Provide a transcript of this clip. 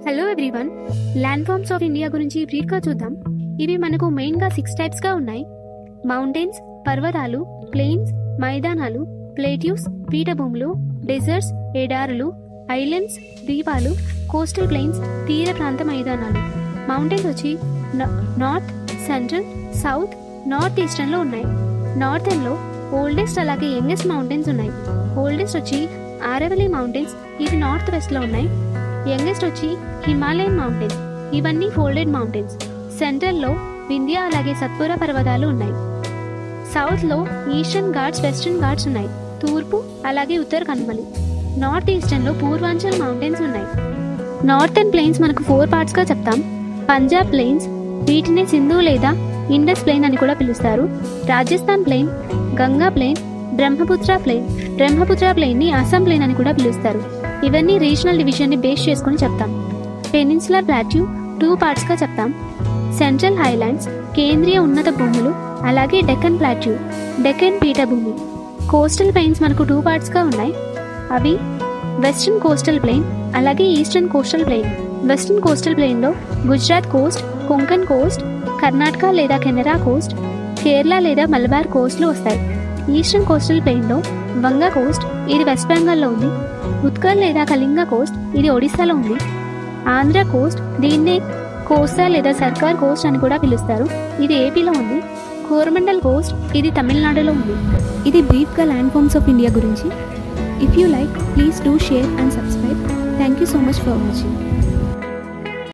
hello everyone land forms of India గురించి బ్రీఫ్గా చూద్దాం ఇవి మనకు మెయిన్గా సిక్స్ టైప్స్గా ఉన్నాయి మౌంటైన్స్ పర్వతాలు ప్లెయిన్స్ మైదానాలు ప్లేట్యూస్ పీఠభూములు డెజర్ట్స్ ఎడారులు ఐలాండ్స్ ద్వీపాలు కోస్టల్ ప్లెయిన్స్ తీర ప్రాంత మైదానాలు మౌంటైన్స్ వచ్చి నా- నార్త్ సెంట్రల్ సౌత్ నార్త్ ఈస్టర్న్లో ఉన్నాయి నార్థన్లో ఓల్డెస్ట్ అలాగే యంగెస్ట్ మౌంటైన్స్ ఉన్నాయి ఓల్డెస్ట్ వచ్చి ఆరవల్లి మౌంటైన్స్ ఇవి నార్త్ వెస్ట్లో ఉన్నాయి యంగెస్ట్ వచ్చి హిమాలయన్ మౌంటైన్స్ ఇవన్నీ ఫోల్డెడ్ మౌంటైన్స్ సెంట్రల్లో వింధ్య అలాగే సత్పుర పర్వతాలు ఉన్నాయి సౌత్లో ఈస్టర్న్ ఘాట్స్ వెస్టర్న్ ఘాట్స్ ఉన్నాయి తూర్పు అలాగే ఉత్తర కనుమలి నార్త్ ఈస్టర్న్లో పూర్వాంచల్ మౌంటైన్స్ ఉన్నాయి నార్థన్ ప్లెయిన్స్ మనకు ఫోర్ పార్ట్స్గా చెప్తాం పంజాబ్ ప్లెయిన్స్ వీటిని సింధు లేదా ఇండస్ ప్లెయిన్ అని కూడా పిలుస్తారు Rajasthan plain Ganga plain Brahmaputra plain Brahmaputra ప్లెయిన్ని అస్సాం ప్లెయిన్ అని కూడా పిలుస్తారు ఇవన్నీ రీజనల్ డివిజన్ని బేస్ చేసుకుని చెప్తాం పెనిన్సులర్ ప్లాట్యూ టూ పార్ట్స్గా చెప్తాం సెంట్రల్ హైలాండ్స్ కేంద్రీయ ఉన్నత భూములు అలాగే డెక్కన్ ప్లాట్యూ డెక్కన్ పీఠభూమి కోస్టల్ ప్లెయిన్స్ మనకు టూ పార్ట్స్గా ఉన్నాయి అవి వెస్ట్రన్ కోస్టల్ ప్లెయిన్ అలాగే eastern coastal plain western coastal ప్లెయిన్లో గుజరాత్ కోస్ట్ కొంకన్ కోస్ట్ కర్ణాటక లేదా కెనరా కోస్ట్ కేరళ లేదా మలబార్ కోస్ట్లు వస్తాయి ఈస్టర్న్ కోస్టల్ ప్లెయిన్లో వంగా కోస్ట్ ఇది వెస్ట్ బెంగాల్లో ఉంది ఉత్కల్ లేదా కళింగ కోస్ట్ ఇది ఒడిశాలో ఉంది ఆంధ్ర కోస్ట్ దీన్నే కోస్తా లేదా సర్కార్ కోస్ట్ అని కూడా పిలుస్తారు ఇది ఏపీలో ఉంది కోరమండల్ కోస్ట్ ఇది తమిళనాడులో ఉంది ఇది బ్రీఫ్గా ల్యాండ్ ఫార్మ్స్ ఆఫ్ ఇండియా గురించి if you like please do share and subscribe thank you so much for watching